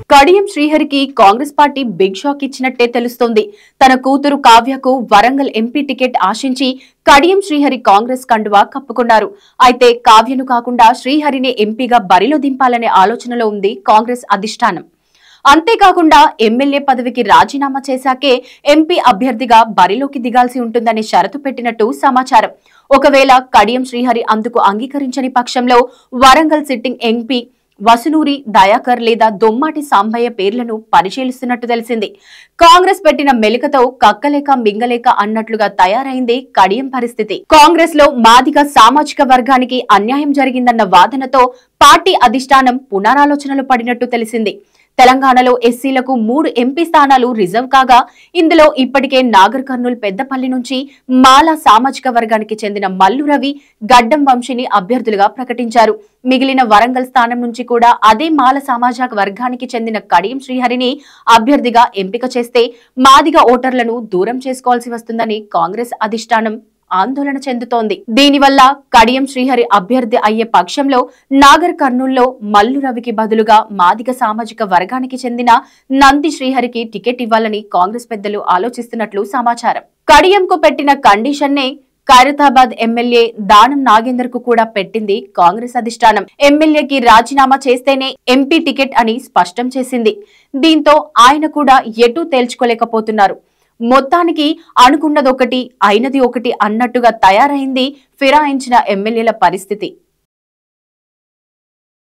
కడియం శ్రీహరికి Congress party big shock ఇచ్చినట్టే తెలుస్తోంది తన కూతురు కావ్యకు వరంగల్ ఎంపీ టికెట్ ఆశించి కడియం శ్రీహరి కాంగ్రెస్ కండువా కప్పుకున్నారు అయితే కావ్యను కాకుండా శ్రీహరిని ఎంపీగా బరిలో దింపాలనే ఆలోచనలో ఉంది కాంగ్రెస్ అధిష్టానం అంతేకాకుండా ఎమ్మెల్యే పదవికి రాజీనామా చేశాకే ఎంపీ అభ్యర్థిగా బరిలోకి దిగాల్సి ఉంటుందని షరతు పెట్టినట్టు సమాచారం ఒకవేళ కడియం శ్రీహరి అందుకు అంగీకరించని పక్షంలో వరంగల్ సిట్టింగ్ ఎంపీ వసునూరి దయాకర్ లేదా దొమ్మాటి సాంబయ్య పేర్లను పరిశీలిస్తున్నట్టు తెలిసింది కాంగ్రెస్ పెట్టిన మెలికతో కక్కలేక మింగలేక అన్నట్లుగా తయారైంది కడియం పరిస్థితి కాంగ్రెస్ లో మాదిగ సామాజిక వర్గానికి అన్యాయం జరిగిందన్న వాదనతో పార్టీ అధిష్టానం పునరాలోచనలు పడినట్టు తెలిసింది తెలంగాణలో ఎస్సీలకు మూడు ఎంపీ స్థానాలు రిజర్వ్ కాగా ఇందులో ఇప్పటికే నాగర్ కర్నూల్ పెద్దపల్లి నుంచి మాలా సామాజిక వర్గానికి చెందిన మల్లు రవి గడ్డం వంశీని అభ్యర్థులుగా ప్రకటించారు మిగిలిన వరంగల్ స్థానం నుంచి కూడా అదే మాల సామాజిక వర్గానికి చెందిన కడియం శ్రీహరిని అభ్యర్థిగా ఎంపిక చేస్తే మాదిగ ఓటర్లను దూరం చేసుకోవాల్సి వస్తుందని కాంగ్రెస్ అధిష్టానం ఆందోళన చెందుతోంది దీనివల్ల కడియం శ్రీహరి అభ్యర్థి అయ్యే పక్షంలో నాగర్ కర్నూల్లో మల్లు రవికి బదులుగా మాదిగ సామాజిక వర్గానికి చెందిన నంది శ్రీహరికి టికెట్ ఇవ్వాలని కాంగ్రెస్ పెద్దలు ఆలోచిస్తున్నట్లు సమాచారం కడియంకు పెట్టిన కండిషన్నే ఖైరతాబాద్ ఎమ్మెల్యే దానం నాగేందర్ కు కూడా పెట్టింది కాంగ్రెస్ అధిష్టానం ఎమ్మెల్యేకి రాజీనామా చేస్తేనే ఎంపీ టికెట్ అని స్పష్టం చేసింది దీంతో ఆయన కూడా ఎటూ తేల్చుకోలేకపోతున్నారు మొత్తానికి అనుకున్నదొకటి అయినది ఒకటి అన్నట్టుగా తయారైంది ఫిరాయించిన ఎమ్మెల్యేల పరిస్థితి